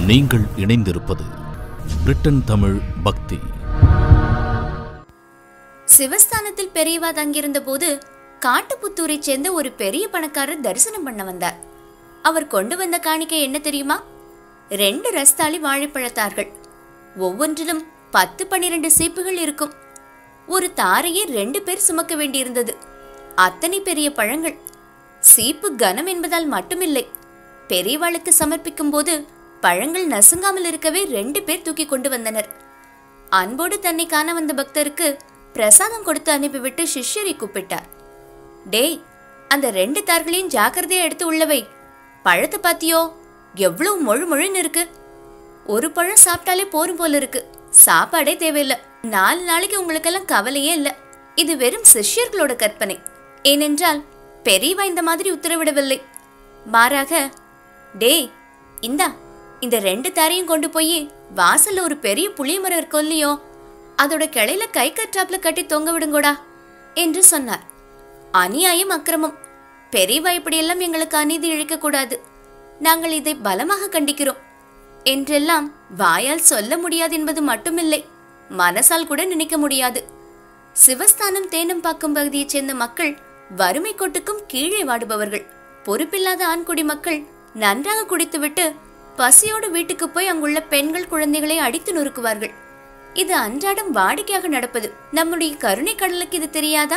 நீங்கள் இணைந்திருப்பது பிரிட்டன் தமிழ் பக்தி சிவஸ்தானத்தில் பெரியவா தங்கியிருந்த போது காட்டுப்புத்தூரைச் சேர்ந்த ஒரு பெரிய பணக்காரர் தரிசனம் பண்ண வந்தார் அவர் கொண்டு வந்த காணிக்கை என்ன தெரியுமா ரெண்டு ரஸ்தாளி வாழைப்பழத்தார்கள் ஒவ்வொன்றிலும் பத்து பன்னிரண்டு சீப்புகள் இருக்கும் ஒரு தாரையை ரெண்டு பேர் சுமக்க வேண்டியிருந்தது அத்தனை பெரிய பழங்கள் சீப்பு கனம் என்பதால் மட்டுமில்லை பெரியவாளுக்கு சமர்ப்பிக்கும் போது பழங்கள் நசுங்காமல் இருக்கவே ரெண்டு பேர் தூக்கி கொண்டு வந்தனர் அன்போடு தன்னை காண வந்த பக்தருக்கு பிரசாதம் கொடுத்து அனுப்பிவிட்டு சிஷ்யரை கூப்பிட்டார் டேய் அந்த ரெண்டு தார்களையும் ஜாக்கிரதையா எடுத்து உள்ளவை பழத்தை பாத்தியோ எவ்வளவு மொழு மொழுன்னு இருக்கு ஒரு பழம் சாப்பிட்டாலே போரும் போல இருக்கு சாப்பாடே தேவையில்லை நாலு நாளைக்கு உங்களுக்கெல்லாம் கவலையே இல்ல இது வெறும் சிஷ்யர்களோட கற்பனை ஏனென்றால் பெரியவா இந்த மாதிரி உத்தரவிடவில்லை மாறாக டேய் இந்தா இந்த ரெண்டு தாரையும் கொண்டு போய் வாசல்ல ஒரு பெரிய புளிய மரம் இருக்கும் இல்லையோ அதோட கிளையில கை கற்றாப்புல கட்டி தொங்க விடுங்கோடா என்று சொன்னார் அநியாயம் அக்கிரமம் பெரியவா இப்படியெல்லாம் எங்களுக்கு அநீதி இழைக்க கூடாது நாங்கள் இதை பலமாக கண்டிக்கிறோம் என்றெல்லாம் வாயால் சொல்ல முடியாது என்பது மட்டுமில்லை மனசால் கூட நினைக்க முடியாது சிவஸ்தானம் தேனம்பாக்கம் பகுதியைச் சேர்ந்த மக்கள் வறுமை கோட்டுக்கும் கீழே வாடுபவர்கள் பொறுப்பில்லாத ஆண்குடி மக்கள் நன்றாக குடித்துவிட்டு பசியோடு வீட்டுக்கு போய் அங்குள்ள பெண்கள் குழந்தைகளை அடித்து நொறுக்குவார்கள் இது அன்றாடம் வாடிக்கையாக நடப்பது நம்முடைய கருணை கடலுக்கு இது தெரியாதா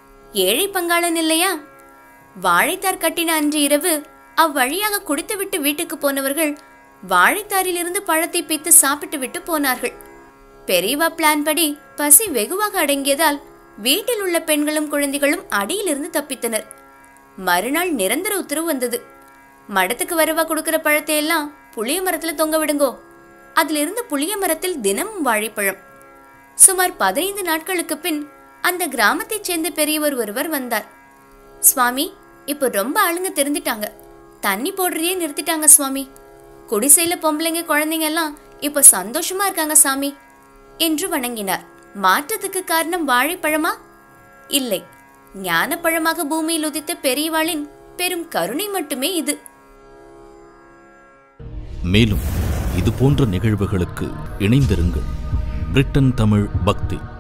ஏழை பங்காளன் இல்லையா வாழைத்தார் கட்டின அன்று இரவு அவ்வழியாக குடித்துவிட்டு வீட்டுக்கு போனவர்கள் வாழைத்தாரிலிருந்து பழத்தை பித்து சாப்பிட்டு விட்டு போனார்கள் பெரியவா பிளான் படி பசி வெகுவாக அடங்கியதால் வீட்டில் உள்ள பெண்களும் குழந்தைகளும் அடியிலிருந்து தப்பித்தனர் மறுநாள் நிரந்தர உத்தரவு வந்தது மடத்துக்கு வரவா கொடுக்கிற பழத்தை எல்லாம் புளிய மரத்துல தொங்க விடுங்கோ அதிலிருந்து புளிய மரத்தில் தினமும் வாழைப்பழம் சுமார் பதினைந்து நாட்களுக்கு பின் அந்த கிராமத்தைச் சேர்ந்த பெரியவர் ஒருவர் வந்தார் சுவாமி இப்போ ரொம்ப ஆளுங்க தெரிஞ்சிட்டாங்க தண்ணி போடுறதே நிறுத்திட்டாங்க சுவாமி குடிசையில பொம்பளைங்க குழந்தைங்க எல்லாம் இப்போ சந்தோஷமா இருக்காங்க சாமி என்று வணங்கினார் மாற்றத்துக்கு காரணம் வாழைப்பழமா இல்லை ஞானப்பழமாக பூமியில் உதித்த பெரியவாளின் பெரும் கருணை மட்டுமே இது மேலும் இது போன்ற நிகழ்வுகளுக்கு இணைந்திருங்கள் பிரிட்டன் தமிழ் பக்தி